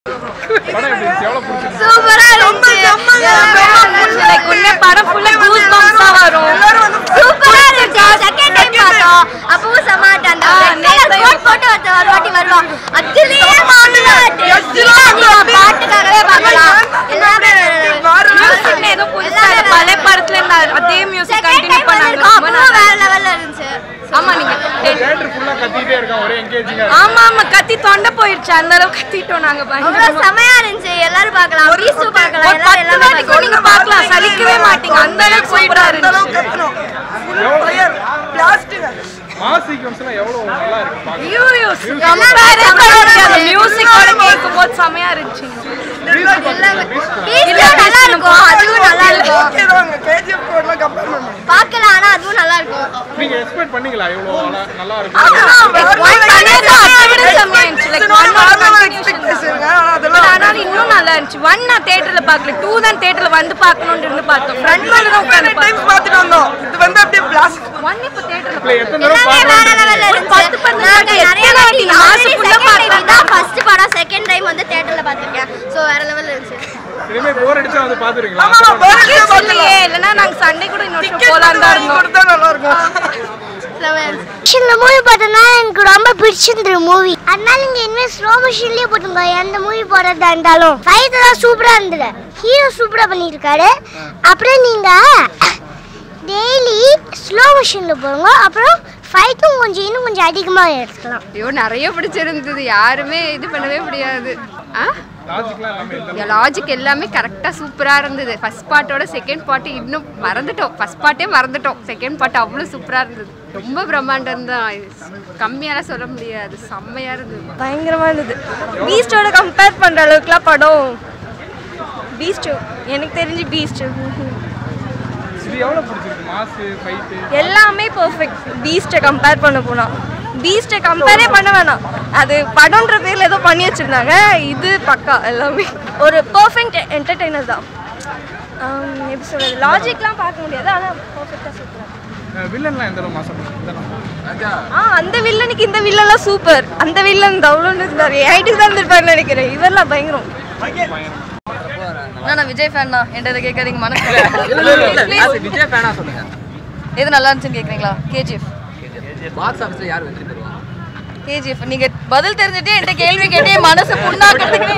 படம் எப்படி இருந்துச்சு எவ்வளவு பிடிச்சிருந்துச்சு சூப்பரா இருந்துச்சு லைக் உண்மை படம் ஃபுல்லா கூஸ் பம்ப்ஸா வரும் சூப்பரா இருந்துச்சு செகண்ட் டைம் பார்த்தோம் அப்பவும் சமாட்ட அந்த கோட் போட்டு ஒருத்தர் ஒரு வாட்டி வருவான் அதுலயே பாட்டுக்காகவே பார்க்கலாம் எல்லாமே மியூசிக்ல ஏதோ புதுசா இல்ல. பழைய படத்துல இருந்த அதே மியூசிக் கண்டினியூ செகண்ட் டைம் பண்ணாங்க வந்திருக்கோம் ரொம்ப அப்பவும் நல்லா வேற லெவல்ல இருந்துச்சு ஆமா நீங்க தியேட்டர் ஃபுல்லா கத்திட்டே இருக்கான் ஒரே என்கேஜிங்கா ஆமா ஆமா கத்தி தொண்டை போயிடுச்சு அந்த அளவுக்கு கத்திட்டோம் நாங்க அவ்வளோ பயங்கரமா செமையா இருந்துச்சு எல்லாரும் பார்க்கலாம் பீஸு பார்க்கலாம் ஒரு எல்லாரும் பத்து எல்லாமே வாட்டி கூட நீங்க பார்க்கலாம் சலிக்கவே மாட்டீங்க அந்த அளவுக்கு சூப்பரா இருந்துச்சு மாஸ் சீக்வன்ஸ்லாம் எவ்வளவு நல்லா இருக்கு பாக்க ஐயோ கம்பேரே பண்ண முடியாது மியூசிக்கோட கேட்கும்போது செமையா இருந்துச்சு பீஸும் நல்லா இருக்கும் அதுவும் நல்லா இருக்கும் பார்க்கலாம் ஆனா அதுவும் நல்லா இருக்கும் நீங்க எக்ஸ்பெக்ட் பண்ணீங்களா இவ்வளவு நல்லா- நல்லா இருக்கும் ஒன் பண்ணது அதை விட செம்மையா இருந்துச்சு லைக் ஒன் ஆனா இன்னும் நல்லா இருந்துச்சு ஒன் நான் தியேட்டர்ல பார்க்கல டூ தான் தியேட்டர்ல வந்து பார்க்கணும்னு இருந்து பார்த்தோம் ஃப்ரண்ட்ல தான் உட்கார்ந்து பார்த்தோம் ஒன் இப்போ தியேட்டர்ல இல்ல எத்தனை தடவை எல்லாமே வேற பார்க்கலாம் லெவல்ல இருந்துச்சு பத்து பத்து நாங்க வாட்டி, நிறைய எத்தனை வாட்டி வாட்டி மாசம் full ஆ செகண்ட் டைம் தான் ஃபர்ஸ்ட் படம் செகண்ட் டைம் வந்து தியேட்டர்ல பார்த்திருக்கேன் சோ வேற லெவல்ல இருந்துச்சு இனிமே போர் அடிச்சா வந்து பாத்துறீங்களா இல்லையே இல்லைன்னா நாங்க சண்டே கூட இன்னொரு show போலாம் தான் இருந்தோம் செமையா இருந்துச்சு இந்த மூவி பார்த்தனால எனக்கு ரொம்ப பிடிச்சிருந்தது மூவி அதனால நீங்க இனிமே ஸ்லோ மோஷன்லயே போட்டுங்க எந்த மூவி போறதா இருந்தாலும் ஃபைட் தான் சூப்பரா இருந்தது ஹீரோ சூப்பரா பண்ணியிருக்காரு அப்புறம் நீங்க டெய்லி ஸ்லோ மோஷன்ல போங்க அப்புறம் ஃபைட்டும் கொஞ்சம் இன்னும் கொஞ்சம் அதிகமாக எடுத்துக்கலாம் ஐயோ நிறைய பிடிச்சிருந்தது யாருமே இது பண்ணவே முடியாது ஆ லாஜிக்லாம் எல்லாமே எந்த லாஜிக் எல்லாமே கரெக்டாக சூப்பராக இருந்தது ஃபர்ஸ்ட் பார்ட்டோட செகண்ட் பார்ட்டு இன்னும் மறந்துட்டோம் ஃபர்ஸ்ட் பார்ட்டே மறந்துட்டோம் செகண்ட் பார்ட் அவ்வளோ சூப்பராக இருந்தது ரொம்ப பிரம்மாண்டம் தான் கம்மியாலாம் சொல்ல முடியாது செம்மையாக இருந்தது பயங்கரமா இருந்தது பீஸ்டோட கம்பேர் பண்ற அளவுக்குலாம் படம் பீஸ்ட் எனக்கு தெரிஞ்சு பீஸ்ட் இது எவ்வளவு பிடிச்சிருக்கு மாஸ் ஃபைட் எல்லாமே பெர்ஃபெக்ட் பீஸ்ட்டை கம்பேர் பண்ண போனா பீஸ்ட்டை கம்பேரே பண்ண வேணாம் அது படம்ன்ற பேர்ல ஏதோ பண்ணி வச்சிருந்தாங்க இது பக்கா எல்லாமே ஒரு பெர்ஃபெக்ட் என்டர்டெய்னர் தான் ஆம், எப்படி சொல்றது லாஜிக்லாம் பார்க்க முடியாது ஆனால் பர்ஃபெக்டாக சூப்பராக வில்லன்லாம் எந்த அளவு மாசம் பண்ணிருக்கு ஆ அந்த வில்லனுக்கு இந்த வில்லன்லாம் சூப்பர் அந்த வில்லன் தவுளன்னு இருந்தார் ஹைட்டுக்கு தான் இருந்திருப்பாருன்னு நினைக்கிறேன் இவரெல்லாம் பயங்கரம் நான் விஜய் ஃபேன் தான் என்கிட்ட கேட்காதீங்க மனசு விஜய் ஃபேனா சொல்லுங்க எது நல்லா இருந்துச்சுன்னு கேக்குறீங்களா கேஜிஎஃப் பாக்ஸ் ஆஃபீஸ்ல யார் வெற்றி பெறுவா கேஜிஎஃப் நீங்க பதில் தெரிஞ்சுட்டு என்கிட்ட கேள்வி கேட்டு என் மனசை புண்ணாக்கிறதுக்கு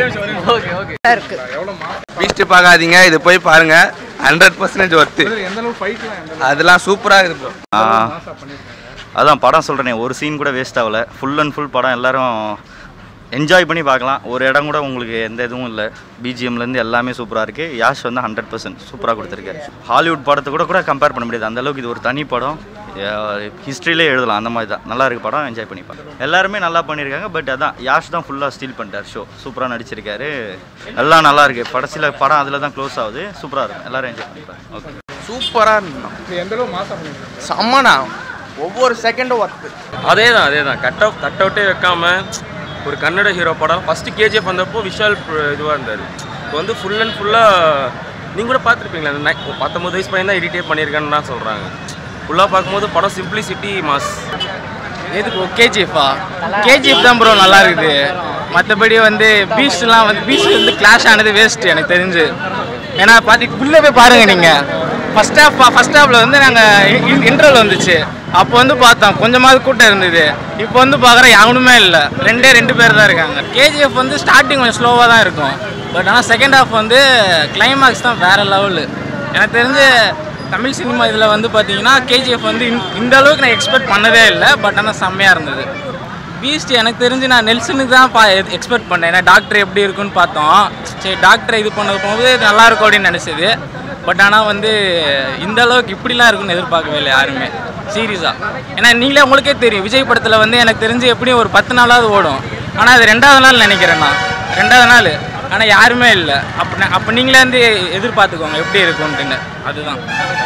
ஓகே ஓகே எவ்வளவு மாஸ் பீஸ்ட் பார்க்காதீங்க இது போய் பாருங்க ஹண்ட்ரட் பர்சன்டேஜ் ஒர்த்து எந்த அளவு ஃபைட்லாம் எந்த அளவு அதெல்லாம் சூப்பராக இருக்குது ப்ரோ மாசா பண்ணிருக்காங்க அதான் படம் சொல்கிறேனே ஒரு சீன் கூட வேஸ்ட் ஆகல ஃபுல் அண்ட் ஃபுல் படம் எல்லாரும் என்ஜாய் பண்ணி பார்க்கலாம் ஒரு இடம் கூட உங்களுக்கு எந்த இதுவும் இல்லை பிஜிஎம்லேருந்து எல்லாமே சூப்பராக இருக்குது யாஷ் வந்து ஹண்ட்ரட் பர்சன்ட் சூப்பராக கொடுத்துருக்காரு ஹாலிவுட் படத்தை கூட கூட கம்பேர் பண்ண முடியாது அந்த அளவுக்கு இது ஒரு தனி படம் ஹிஸ்ட்ரியிலே எழுதலாம் அந்த மாதிரி தான் நல்லா இருக்கு படம் என்ஜாய் பண்ணி பார்க்கலாம் எல்லாருமே நல்லா பண்ணியிருக்காங்க பட் அதான் யாஷ் தான் ஃபுல்லாக ஸ்டீல் பண்ணிட்டார் ஷோ சூப்பராக நடிச்சிருக்காரு எல்லாம் நல்லா இருக்கு படத்தில் படம் அதில் தான் க்ளோஸ் ஆகுது சூப்பராக இருக்கும் எல்லாரும் என்ஜாய் பண்ணிப்பாங்க ஓகே சூப்பராக இருந்தோம் இது எந்த அளவு மாசா பண்ணிருக்காங்க செம்மண்ணா ஒவ்வொரு செகண்டும் ஒர்த்து அதே தான் அதே தான் கட் அவுட் கட் அவுட்டே வைக்காம ஒரு கன்னட ஹீரோ படம் ஃபஸ்ட்டு கேஜிஎஃப் வந்தப்போ விஷால் இதுவாக இருந்தார் இப்போ வந்து ஃபுல் அண்ட் ஃபுல்லாக நீங்கள் கூட பார்த்துருப்பீங்களா அந்த நை- பத்தொம்பது வயசு பையன் தான் இரிட்டேட் பண்ணியிருக்கான்னு தான் சொல்கிறாங்க ஃபுல்லாக பார்க்கும்போது படம் சிம்பிளிசிட்டி மாஸ் எதுக்கு கேஜிஎஃபா கேஜிஎஃப் தான் ப்ரோ நல்லா இருக்குது மற்றபடி வந்து பீச்லாம் வந்து பீச் வந்து கிளாஷ் ஆனது வேஸ்ட் எனக்கு தெரிஞ்சு ஏன்னா பார்த்தி உள்ளே போய் பாருங்க நீங்கள் ஃபர்ஸ்ட் ஹாஃப் ஃபர்ஸ்ட் ஹாஃபில் வந்து நாங்கள் இன்டர்வல் வந்துச்சு அப்போ வந்து பார்த்தோம் கொஞ்சமாவது கூட்டம் இருந்தது இப்போ வந்து பார்க்குற யாருமே இல்லை ரெண்டே ரெண்டு பேர் தான் இருக்காங்க கேஜிஎஃப் வந்து ஸ்டார்டிங் கொஞ்சம் ஸ்லோவாக தான் இருக்கும் பட் ஆனால் செகண்ட் ஹாஃப் வந்து கிளைமாக்ஸ் தான் வேற லெவலு எனக்கு தெரிஞ்சு தமிழ் சினிமா இதில் வந்து பார்த்தீங்கன்னா கேஜிஎஃப் வந்து இந்த- இந்த அளவுக்கு நான் எக்ஸ்பெக்ட் பண்ணதே இல்லை பட் ஆனால் செம்மையாக இருந்தது பீஸ்ட் எனக்கு தெரிஞ்சு நான் நெல்சனுக்கு தான் பா எக்ஸ்பெக்ட் பண்ணேன் ஏன்னா டாக்டர் எப்படி இருக்குன்னு பார்த்தோம் சரி டாக்டர் இது பண்ணது போகும்போது நல்லா இருக்கும் அப்படின்னு நினச்சது பட் ஆனால் வந்து இந்த அளவுக்கு இப்படிலாம் இருக்குன்னு எதிர்பார்க்கவே இல்லை யாருமே சீரியஸாக ஏன்னா நீங்களே உங்களுக்கே தெரியும் விஜய் படத்தில் வந்து எனக்கு தெரிஞ்சு எப்படியும் ஒரு பத்து நாளாவது ஓடும் ஆனால் அது ரெண்டாவது நாள் நினைக்கிறேன் நான் ரெண்டாவது நாள் ஆனால் யாருமே இல்லை அப்போ அப்போ நீங்களே வந்து எதிர்பார்த்துக்கோங்க எப்படி இருக்கும்ட்டுன்னு அதுதான்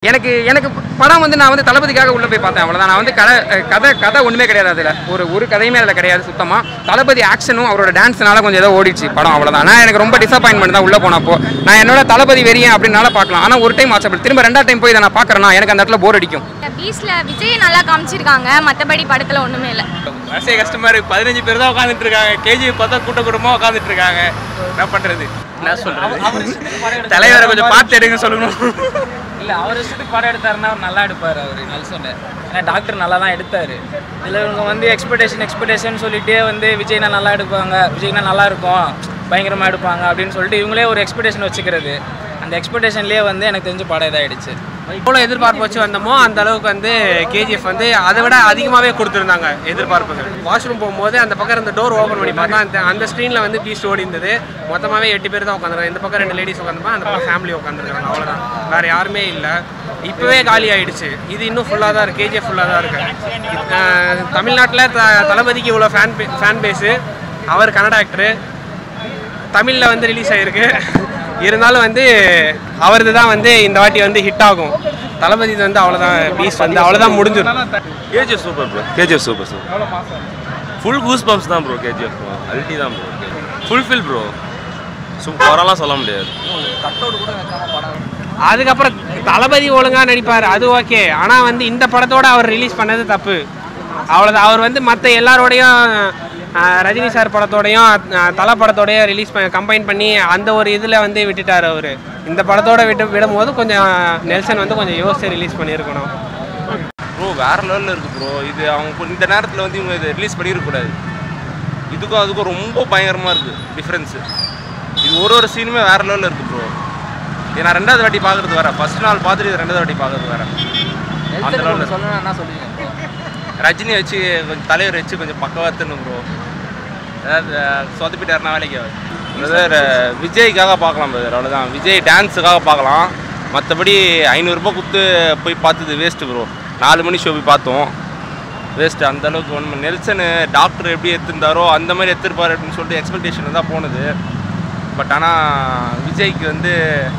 எனக்கு எனக்கு படம் வந்து நான் வந்து தளபதிக்காக உள்ளே போய் பார்த்தேன் அவ்வளோதான் நான் வந்து கதை கதை கதை ஒன்றுமே கிடையாது அதில் ஒரு ஒரு கதையுமே அதில் கிடையாது சுத்தமாக தளபதி ஆக்ஷனும் அவரோட டான்ஸ்னால கொஞ்சம் ஏதோ ஓடிச்சு படம் அவ்வளோதான் நான் எனக்கு ரொம்ப டிசப்பாயின்மெண்ட் தான் உள்ளே போனப்போ நான் என்னோட தளபதி வெறியன் அப்படின்னால பார்க்கலாம் ஆனால் ஒரு டைம் வாட்சபிள் திரும்ப ரெண்டாவது டைம் போய் இதை நான் பார்க்குறேன்னா எனக்கு அந்த இடத்துல போர் அடிக்கும் பீச்ல விஜய் நல்லா காமிச்சிருக்காங்க மற்றபடி படத்துல ஒண்ணுமே இல்லை வரிசை கஷ்டமா இருக்கு பதினஞ்சு பேர் தான் உட்காந்துட்டு இருக்காங்க கேஜி பார்த்தா கூட்ட கூட்டமாக உட்காந்துட்டு இருக்காங்க என்ன பண்றது என்ன சொல்றது தலைவரை கொஞ்சம் பார்த்து எடுங்க சொல்லணும் இல்லை அவர் இஷ்டத்துக்கு படம் எடுத்தாருன்னா அவர் நல்லா எடுப்பார் அவர் நல்சொன்னு ஏன்னா டாக்டர் நல்லா தான் எடுத்தார் இதில் இவங்க வந்து எக்ஸ்பெக்டேஷன் எக்ஸ்பெக்டேஷன் சொல்லிட்டே வந்து விஜய்னா நல்லா எடுப்பாங்க விஜய்னா நல்லா இருக்கும் பயங்கரமாக எடுப்பாங்க அப்படின்னு சொல்லிட்டு இவங்களே ஒரு எக்ஸ்பெக்டேஷன் வச்சுக்கிறது அந்த எக்ஸ்பெக்டேஷன்லேயே வந்து எனக்கு தெரிஞ்சு படம் இதாகிடுச்சு எவ்வளோ எதிர்பார்ப்பு வச்சு வந்தோமோ அந்த அளவுக்கு வந்து கேஜிஎஃப் வந்து அதை விட அதிகமாகவே கொடுத்துருந்தாங்க எதிர்பார்ப்புகள் வாஷ்ரூம் போகும்போது அந்த பக்கம் இந்த டோர் ஓப்பன் பண்ணி பார்த்தா அந்த அந்த ஸ்க்ரீனில் வந்து பீஸ் ஓடி இருந்தது மொத்தமாகவே எட்டு பேர் தான் உட்காந்துருக்காங்க இந்த பக்கம் ரெண்டு லேடிஸ் உட்காந்துருப்பாங்க அந்த பக்கம் ஃபேமிலி உட்காந்துருக்காங்க அவ்வளோதான் வேறு யாருமே இல்லை இப்போவே காலி ஆயிடுச்சு இது இன்னும் ஃபுல்லாக தான் இருக்குது கேஜிஎஃப் ஃபுல்லாக தான் இருக்குது தமிழ்நாட்டில் த தளபதிக்கு இவ்வளோ ஃபேன் ஃபேன் பேஸு அவர் கன்னட ஆக்டரு தமிழில் வந்து ரிலீஸ் ஆகிருக்கு இருந்தாலும் வந்து அவரது தான் வந்து இந்த வாட்டி வந்து ஹிட் ஆகும் தளபதி வந்து அவ்வளோதான் பீஸ் வந்து அவ்வளோதான் முடிஞ்சிடும் KGF super bro KGF super super full goose bumps தான் ப்ரோ கேஜிஎஃப் அல்டி தான் ப்ரோ ஃபுல்ஃபில் ப்ரோ சூப்பரெல்லாம் சொல்ல முடியாது அதுக்கப்புறம் தளபதி ஒழுங்காக நடிப்பார் அது ஓகே ஆனால் வந்து இந்த படத்தோட அவர் ரிலீஸ் பண்ணது தப்பு அவ்வளோதான் அவர் வந்து மற்ற எல்லாரோடையும் ஆஹ், ரஜினி சார் படத்தோடையும் ஆஹ், தல படத்தோடையும் ரிலீஸ் பண்ண கம்பைன் பண்ணி அந்த ஒரு இதில் வந்து விட்டுட்டார் அவர் இந்த படத்தோட விட்டு விடும்போது கொஞ்சம் நெல்சன் வந்து கொஞ்சம் யோசிச்சு ரிலீஸ் பண்ணியிருக்கணும் ப்ரோ வேற லெவலில் இருக்கு ப்ரோ இது அவங்க இப்ப இந்த நேரத்தில் வந்து இவங்க இதை ரிலீஸ் பண்ணிடக்கூடாது இதுக்கும் அதுக்கும் ரொம்ப பயங்கரமாக இருக்குது டிஃப்ரென்ஸு இது ஒரு ஒரு சீனுமே வேற லெவலில் இருக்குது ப்ரோ இது நான் ரெண்டாவது வாட்டி பார்க்குறது வரேன் ஃபர்ஸ்ட் நாள் பார்த்துட்டு இது ரெண்டாவது வாட்டி பார்க்குறது வரேன் அந்த லெவலில் சொல்லணும் என்ன சொல்லுவீங்க ரஜினி வச்சு கொஞ்சம் தலைவர் வச்சு கொஞ்சம் பக்கவாத்துன்னு ப்ரோ அதாவது சொதப்பிட்டாருனா வேலைக்கு ஆகாது. பிரதர் விஜய்க்காக பார்க்கலாம் பிரதர் அவ்வளோதான் விஜய் டான்ஸுக்காக பார்க்கலாம் மற்றபடி ஐநூறுரூபா கொடுத்து போய் பார்த்தது வேஸ்ட்டு ப்ரோ நாலு மணி ஷோ போய் பார்த்தோம் வேஸ்ட்டு அந்த அளவுக்கு ஒன்று நெல்சனு டாக்டர் எப்படி எடுத்திருந்தாரோ அந்த மாதிரி எடுத்திருப்பாரு அப்படின்னு சொல்லிட்டு எக்ஸ்பெக்டேஷன் தான் போனது பட் ஆனால் விஜய்க்கு வந்து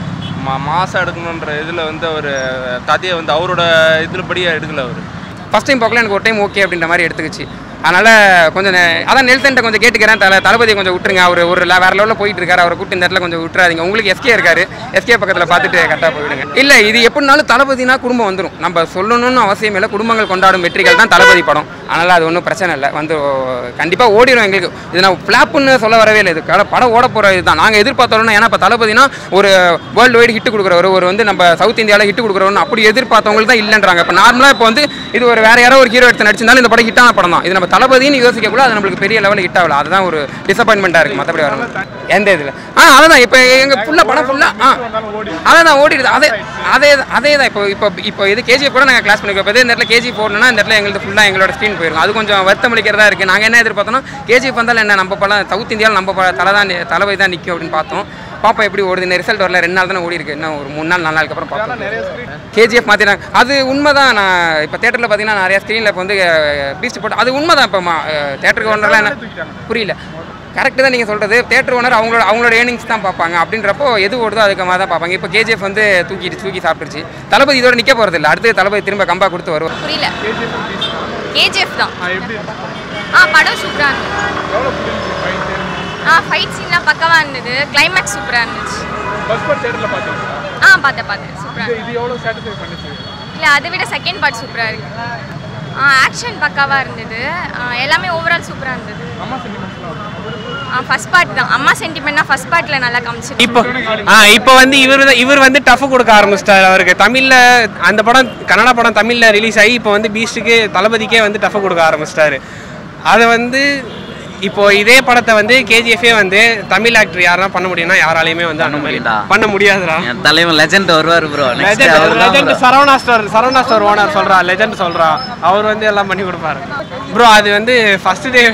மா மாதம் எடுக்கணுன்ற இதில் வந்து அவர் கதையை வந்து அவரோட இதில் படியே எடுக்கல அவர் ஃபஸ்ட் டைம் பார்க்கல எனக்கு ஒரு டைம் ஓகே அப்படின்ற மாதிரி எடுத்துக்கிச்சு அதனால் கொஞ்சம் நே- அதான் நெல்சன்ட்ட கொஞ்சம் கேட்டுக்கிறேன் தலை தளபதியை கொஞ்சம் விட்டுருங்க அவர் ஒரு le- வேற லெவலில் போயிட்டு இருக்காரு அவரை கூட்டு இந்த இடத்துல கொஞ்சம் விட்டுறாதீங்க உங்களுக்கு எஸ்கே இருக்காரு எஸ்கே பக்கத்தில் பார்த்துட்டு கரெக்டாக போயிடுங்க இல்லை இது எப்படினாலும் தளபதினா குடும்பம் வந்துடும் நம்ம சொல்லணும்னு அவசியம் இல்லை குடும்பங்கள் கொண்டாடும் வெற்றிகள் தான் தளபதி படம் அதனால் அது ஒன்றும் பிரச்சனை இல்லை வந்து கண்டிப்பாக ஓடிடும் எங்களுக்கு இது நான் ஃப்ளாப்புன்னு சொல்ல வரவே இல்லை இது கட- படம் ஓட போகிற இதுதான் நாங்கள் எதிர்பார்த்தோம்னா ஏன்னா இப்போ தளபதினா ஒரு வேர்ல்டு வைடு ஹிட் கொடுக்குறவர் ஒரு வந்து நம்ம சவுத் இந்தியாவில் ஹிட் கொடுக்குறவங்க அப்படி எதிர்பார்த்தவங்களுக்கு தான் இல்லைன்றாங்க இப்போ நார்மலாக இப்போ வந்து இது ஒரு வேற யாரோ ஒரு ஹீரோ எடுத்து நடிச்சிருந்தாலும் இந்த படம் ஹிட்டான படம் தான் இது நம்ம தளபதினு யோசிக்கக்குள்ள அது நம்மளுக்கு பெரிய லெவலில் ஹிட் ஆகல அதுதான் ஒரு டிசப்பாயின்மெண்ட்டாக இருக்குது மற்றபடி வரும் எந்த இதில் ஆ அதான் இப்போ எங்கள் ஃபுல்லாக படம் ஃபுல்லாக ஆ அதான் ஓடிடுது அதே அதே அதே தான் இப்போ இப்போ இப்போ இது கேஜி கூட நாங்கள் கிளாஸ் பண்ணிக்கோ இப்போ இதே இந்த இடத்துல கேஜி போடணும்னா இந்த இடத்துல எங்களுக்கு ஃபுல்லாக எங்களோட ஸ்க்ரீன் போயிருக்கும் அது கொஞ்சம் வருத்தம் அளிக்கிறதா இருக்குது நாங்கள் என்ன எதிர்பார்த்தோம்னா கேஜிஎஃப் வந்தாலும் என்ன நம்ம படம் சவுத் இந்தியாவில் நம்ம படம் தலை தான் நி- தளபதி தான் நிற்கும் அப்படின்னு பார்த்தோம் பாப்பா எப்படி ஓடுது இந்த ரிசல்ட் வரல ரெண்டு நாள் தானே ஓடி இருக்கு இன்னும் ஒரு மூணு நாள் நாலு நாளுக்கு அப்புறம் பார்ப்போம் கேஜிஎஃப் மாற்றினாங்க அது உண்மை தான் நான் இப்போ தேட்டரில் பார்த்தீங்கன்னா நிறைய ஸ்க்ரீனில் இப்போ வந்து பீஸ்ட் போட்டு அது உண்மை தான் இப்போ தேட்டருக்கு ஒன்றெல்லாம் என்ன புரியல கரெக்டு தான் நீங்கள் சொல்கிறது தேட்டர் ஓனர் அவங்களோட அவங்களோட ஏர்னிங்ஸ் தான் பார்ப்பாங்க அப்படின்றப்போ எது ஓடுதோ அதுக்கு மாதிரி தான் பார்ப்பாங்க இப்போ கேஜிஎஃப் வந்து தூக்கிட்டு தூக்கி சாப்பிட்டுருச்சு தளபதி இதோட நிற்க போகிறது இல்லை அடுத்து தளபதி திரும்ப கம்பா கொடுத்து வருவார் புரியல கேஜிஎஃப் தான் ஆ படம் சூப்பராக இருந்தது ஆ ஃபைட் சீன்லாம் பக்கவாக இருந்தது கிளைமேக்ஸ் சூப்பராக இருந்துச்சு ஃபர்ஸ்ட் பார்ட் தேட்டரில் பார்த்தீங்களா ஆ பார்த்தேன் பார்த்தேன் சூப்பராக இது எவ்வளோ சாட்டிஸ்ஃபை பண்ணுச்சு இல்லை அதை விட செகண்ட் பார்ட் சூப்பராக இருக்கு ஆ ஆக்ஷன் பக்காவாக இருந்தது ஆ, எல்லாமே ஓவரால் சூப்பராக இருந்தது அம்மா சென்டிமெண்ட்ஸ்லாம் ஆ ஃபர்ஸ்ட் பார்ட் தான் அம்மா சென்டிமெண்ட்னா ஃபர்ஸ்ட் பார்ட்டில் நல்லா காமிச்சிருக்கு இப்போ ஆ இப்போ வந்து இவர் இவர் வந்து டஃப் கொடுக்க ஆரம்பிச்சிட்டார் அவருக்கு தமிழில் அந்த படம் கன்னட படம் தமிழில் ரிலீஸ் ஆகி இப்போ வந்து பீஸ்ட்டுக்கு தளபதிக்கே வந்து டஃப் கொடுக்க ஆரம்பிச்சிட்டாரு அதை வந்து இப்போ இதே படத்தை வந்து கேஜிஎஃபே வந்து தமிழ் ஆக்டர் யாரெல்லாம் பண்ண முடியும்னா யாராலையுமே வந்து அந்த மாதிரி பண்ண முடியாதுடா என் தலைவன் லெஜெண்ட் வருவார் bro legend legend Saravana store Saravana store owner சொல்றா லெஜெண்ட் சொல்றா அவர் வந்து எல்லாம் பண்ணி கொடுப்பாரு ப்ரோ அது வந்து ஃபர்ஸ்ட் டே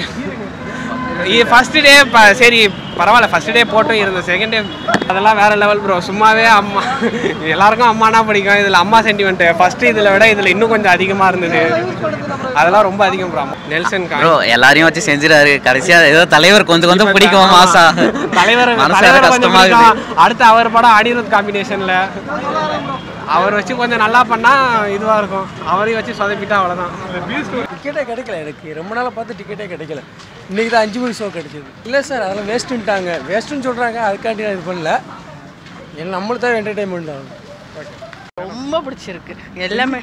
ஃபர்ஸ்ட் டே சரி பரவாயில்ல ஃபர்ஸ்ட் டே போட்டும் இருந்த செகண்ட் டே அதெல்லாம் வேற லெவல் ப்ரோ சும்மாவே அம்மா எல்லாருக்கும் அம்மானா பிடிக்கும் இதில் அம்மா சென்டிமெண்ட் ஃபர்ஸ்ட் இதில் விட இதில் இன்னும் கொஞ்சம் அதிகமாக இருந்தது அதெல்லாம் ரொம்ப அதிகம் ப்ரோ நெல்சன் கா ப்ரோ எல்லாரையும் வச்சு செஞ்சிடாரு கடைசியா ஏதோ தலைவர் கொஞ்சம் கொஞ்சம் பிடிக்கும் மாசா தலைவர் மனசு தலைவர் கொஞ்சம் கஷ்டமா பிடிக்கும். இருக்குது அடுத்து அவர் படம் அனிருத் காம்பினேஷன்ல அவர் வச்சு கொஞ்சம் நல்லா பண்ணால் இதுவாக இருக்கும் அவரையும் வச்சு சொதப்பிட்டா அவ்வளோதான் டிக்கெட்டே கிடைக்கல எனக்கு ரொம்ப நாளாக பார்த்து டிக்கெட்டே கிடைக்கல இன்னைக்கு தான் அஞ்சு மணி ஷோ கிடைச்சது இல்லை சார் அதெல்லாம் வேஸ்ட்டுன்ட்டாங்க வேஸ்ட்டுன்னு சொல்கிறாங்க அதுக்காண்டி நான் இது பண்ணல எல்லாம் நம்மளுக்கு தான் என்டர்டைன்மெண்ட் ஆகும் ரொம்ப பிடிச்சிருக்கு எல்லாமே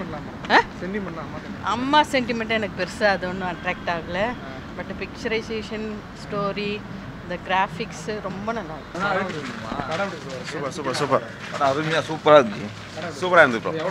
அம்மா சென்டிமெண்ட் எனக்கு பெருசாக அது ஒன்றும் அட்ராக்ட் ஆகலை பட் பிக்சரைசேஷன் ஸ்டோரி இந்த கிராஃபிக்ஸ் ரொம்ப நல்லா இருக்கு சூப்பர் சூப்பர் சூப்பர் படம் அருமையாக சூப்பராக இருந்துச்சு சூப்பராக இருந்து ப்ரோ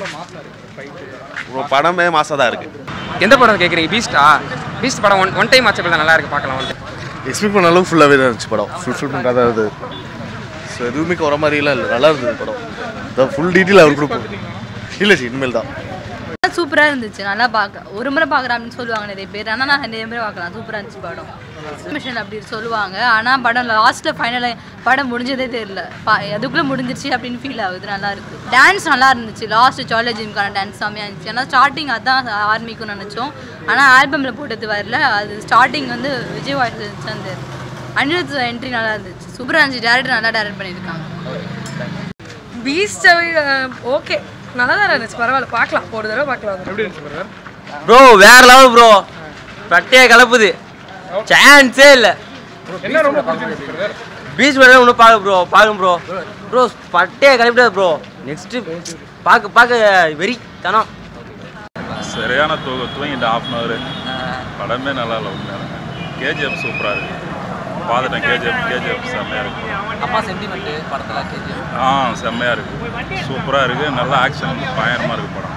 ப்ரோ படமே மாசாக தான் இருக்குது எந்த படம் கேட்குறீங்க பீஸ்டா பீஸ்ட் படம் ஒன் ஒன் டைம் வாட்சபிள் தான் நல்லா இருக்கு பார்க்கலாம் வந்து எக்ஸ்பெக்ட் பண்ண அளவுக்கு ஃபுல்லாகவே தான் இருந்துச்சு படம் ஃபுல்ஃபில்மெண்ட்டாக தான் இருந்தது ஸோ எதுவுமே குற மாதிரிலாம் இல்லை நல்லா இருந்தது படம் இந்த ஃபுல் டீட்டெயில் அவர் கொடுப்போம் இல்லை ஜி இனிமேல் தான் சூப்பராக இருந்துச்சு நல்லா பார்க்க ஒரு முறை பார்க்குறேன் அப்படின்னு சொல்லுவாங்க நிறைய பேர் ஆனால் நான் நிறைய முறை பார்க்கலாம் சூப்பராக இருந்துச்சு படம் மிஷன் அப்படி சொல்லுவாங்க ஆனால் படம் லாஸ்ட்டில் ஃபைனலாக படம் முடிஞ்சதே தெரியல பா அதுக்குள்ளே முடிஞ்சிருச்சு அப்படின்னு ஃபீல் ஆகுது நல்லா இருக்கு டான்ஸ் நல்லா இருந்துச்சு லாஸ்ட் ஜாலியா ஜிம்கான டான்ஸ் செம்மையாக இருந்துச்சு ஏன்னா ஸ்டார்டிங் அதான் ஆரம்பிக்கும்னு நினச்சோம் ஆனால் ஆல்பமில் போட்டது வரல அது ஸ்டார்டிங் வந்து விஜய் வாய்ஸ் இருந்துச்சு அந்த அனிருத் என்ட்ரி நல்லா இருந்துச்சு சூப்பராக இருந்துச்சு டேரக்டர் நல்லா டேரக்ட் பண்ணியிருக்காங்க பீஸ்ட் ஓகே நல்லா தான் இருந்துச்சு பரவாயில்ல பார்க்கலாம் ஒரு தடவை பார்க்கலாம் எப்படி இருந்துச்சு ப்ரோ வேற லெவல் ப்ரோ பட்டையே கலப்புது சான்ஸே இல்லை என்ன ரொம்ப பிடிச்சிருக்கு பீச் வேணா இன்னும் பார்க்க ப்ரோ பார்க்க ப்ரோ ப்ரோ பட்டையே கலப்பிடாது ப்ரோ நெக்ஸ்ட்டு பார்க்க பார்க்க வெறி தனம் சரியான தூக்கம் தூங்கிட்டு ஆஃப் அன் ஹவர் படமே நல்லா இல்லை உண்மையான கேஜிஎஃப் சூப்பராக இருக்கு பார்த்துட்டேன் கேஜிஎஃப் கேஜிஎஃப் செம்மையாக இருக்கு அம்மா சென்டிமெண்ட் படத்தில் கேஜிஎஃப் ஆ செம்மையாக இருக்கு சூப்பராக இருக்கு நல்ல ஆக்ஷன் பயங்கரமாக இருக்கு படம்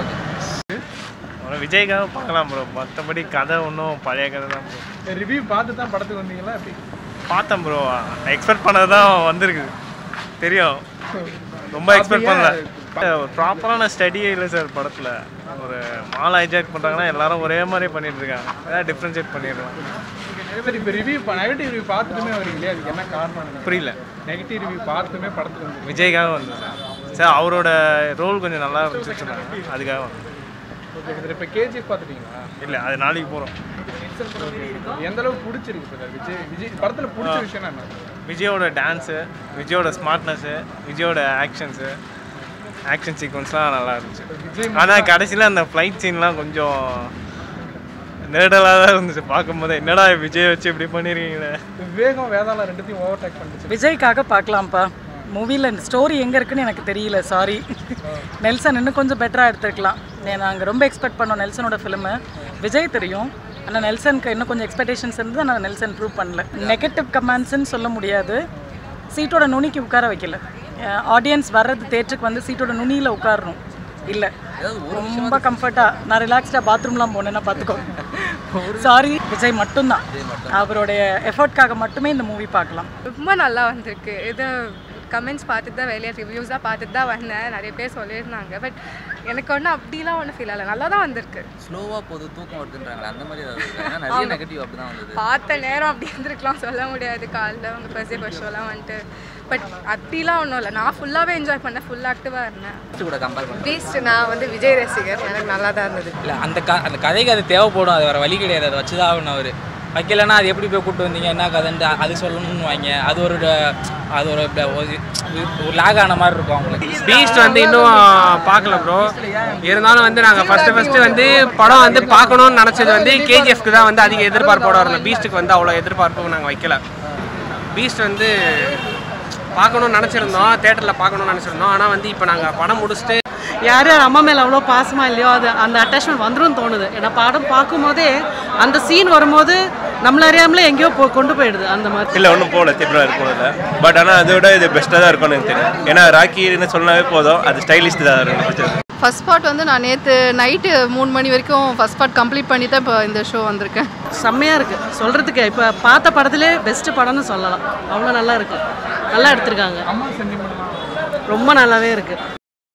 ஒரு விஜய்க்காக பார்க்கலாம் ப்ரோ மற்றபடி கதை ஒன்றும் பழைய கதை தான் ப்ரோ ரிவ்யூ பார்த்து தான் படத்துக்கு வந்தீங்களா எப்படி பார்த்தேன் ப்ரோ எக்ஸ்பெக்ட் பண்ணது தான் வந்திருக்குது தெரியும் ரொம்ப எக்ஸ்பெக்ட் பண்ணல ஒரு ப்ராப்பரான ஸ்டடியே இல்லை சார் படத்தில் ஒரு மால் ஹைஜாக் பண்ணுறாங்கன்னா எல்லாரும் ஒரே மாதிரி பண்ணிட்டு இருக்காங்க ஏதாவது டிஃப்ரென்ஷியேட் பண்ணிடலாம் சரி இப்போ ரிவ்யூ நெகட்டிவ் ரிவ்யூ பார்த்துட்டுமே வரீங்களே அதுக்கு என்ன காரணம் புரியல நெகட்டிவ் ரிவ்யூ பார்த்துமே படத்துக்கு வந்து விஜய்க்காக வந்தேன் சார் சார் அவரோட ரோல் கொஞ்சம் நல்லா இருந்துச்சு சொன்னாங்க அதுக்காக வந்தேன் ஓகே இப்போ கேஜிஎஃப் பார்த்துட்டீங்களா இல்லை அது நாளைக்கு போகிறோம் எந்த அளவுக்கு பிடிச்சிருக்கு இப்போ விஜய் விஜய் படத்தில் பிடிச்ச விஷயம் என்ன விஜயோட டான்ஸு விஜயோட ஸ்மார்ட்னஸ்ஸு விஜயோட ஆக்ஷன்ஸு ஆக்ஷன் சீக்வன்ஸ்லாம் நல்லா இருந்துச்சு ஆனால் கடைசியில் அந்த ஃப்ளைட் சீன்லாம் கொஞ்சம் நேடலாக தான் இருந்துச்சு பார்க்கும்போது என்னடா விஜய் வச்சு இப்படி பண்ணிருக்கீங்களே விவேகம் வேதாளம் ரெண்டுத்தையும் ஓவர் டேக் பண்ணிச்சு விஜய்க்காக பார்க்கலாம்ப்பா மூவியில் ஸ்டோரி எங்கே இருக்குன்னு எனக்கு தெரியல சாரி நெல்சன் இன்னும் கொஞ்சம் பெட்டராக எடுத்துருக்கலாம் நாங்கள் ரொம்ப எக்ஸ்பெக்ட் பண்ணோம் நெல்சனோட ஃபிலிமு விஜய் தெரியும் ஆனால் நெல்சனுக்கு இன்னும் கொஞ்சம் எக்ஸ்பெக்டேஷன்ஸ் இருந்து நான் நெல்சன் ப்ரூவ் பண்ணல நெகட்டிவ் கமெண்ட்ஸ்ன்னு சொல்ல முடியாது சீட்டோட நுனிக்கு உட்கார வைக்கல ஆடியன்ஸ் வர்றது தேட்டருக்கு வந்து சீட்டோட நுனியில் உட்காரணும் இல்லை ரொம்ப கம்ஃபர்ட்டாக நான் ரிலாக்ஸ்டாக பாத்ரூம்லாம் போனேன்னா பார்த்துக்கோ சாரி விஜய் மட்டும்தான் அவருடைய எஃபர்ட்காக மட்டுமே இந்த மூவி பார்க்கலாம் ரொம்ப நல்லா வந்திருக்கு இது கமெண்ட்ஸ் பார்த்துட்டு தான் வெளியே ரிவ்யூஸாக பார்த்துட்டு தான் வந்தேன் நிறைய பேர் சொல்லியிருந்தாங்க பட் எனக்கு ஒன்றும் அப்படிலாம் ஒன்றும் ஃபீல் ஆகலை நல்லா தான் வந்திருக்கு ஸ்லோவாக போகுது தூக்கம் வருதுன்றாங்களே அந்த மாதிரி ஏதாவது இருக்கா? ஏன்னா நிறைய ஆமா. நெகட்டிவ் அப்படி தான் வந்தது பார்த்த நேரம் அப்படி இருந்திருக்கலாம் சொல்ல முடியாது காலைல அவங்க ஃபர்ஸ்ட் டே ஷோலாம் வந்துட்டு பட் அப்படிலாம் ஒன்றும் இல்லை நான் ஃபுல்லாகவே என்ஜாய் பண்ணேன் ஃபுல் ஆக்டிவாக இருந்தேன் கூட கம்பேர் பண்ணி பீஸ்ட் நான் வந்து விஜய் ரசிகர் எனக்கு நல்லா தான் இருந்தது இல்லை அந்த க அந்த கதைக்கு அது தேவைப்படும் அது வேறு வழி கிடையாது அதை வச்சு தான் ஆகணும் அவர் வைக்கலைன்னா அது எப்படி போய் கூப்பிட்டு வந்தீங்க என்ன கதைன்ட்டு அது சொல்லணும்னு வாங்க அது ஒரு ட- அது ஒரு ட- ஒரு ஒரு லாக் ஆன மாதிரி இருக்கும் அவங்களுக்கு பீஸ்ட் வந்து இன்னும் பார்க்கல ப்ரோ இருந்தாலும் வந்து நாங்கள் ஃபஸ்ட்டு ஃபஸ்ட்டு வந்து படம் வந்து பார்க்கணும்னு நினச்சது வந்து கேஜிஎஃப்க்கு தான் வந்து அதிக எதிர்பார்ப்போட இருந்தோம் பீஸ்ட்டுக்கு வந்து அவ்வளோ எதிர்பார்ப்பு நாங்கள் வைக்கல பீஸ்ட் வந்து பார்க்கணும்னு நினச்சிருந்தோம் தேட்டரில் பார்க்கணும்னு நினச்சிருந்தோம் ஆனால் வந்து இப்போ நாங்கள் படம் முடிச்சுட்டு யார் யார் அம்மா மேலே அவ்வளோ பாசமாக இல்லையோ அது அந்த அட்டாச்மெண்ட் வந்துடும் தோணுது ஏன்னா படம் பார்க்கும்போதே அந்த சீன் வரும்போது நம்மள அறியாமலே எங்கேயோ போ கொண்டு போயிடுது அந்த மாதிரி இல்லை ஒன்றும் போகல திரும்ப இருக்கணும்ல பட் ஆனால் அதை விட இது பெஸ்ட்டாக தான் இருக்கும்னு எனக்கு தெரியும் ஏன்னா ராக்கின்னு சொன்னாவே போதும் அது ஸ்டைலிஸ்ட் தான் எனக்கு பிடிச்சது ஃபர்ஸ்ட் பார்ட் வந்து நான் நேற்று நைட்டு மூணு மணி வரைக்கும் ஃபர்ஸ்ட் பார்ட் கம்ப்ளீட் பண்ணி தான் இப்போ இந்த ஷோ வந்திருக்கேன் செம்மையாக இருக்குது சொல்கிறதுக்கு இப்போ பார்த்த படத்திலே பெஸ்ட்டு படம்னு சொல்லலாம் அவ்வளோ நல்லா இருக்கு நல்லா எடுத்திருக்காங்க ரொம்ப நல்லாவே இருக்குது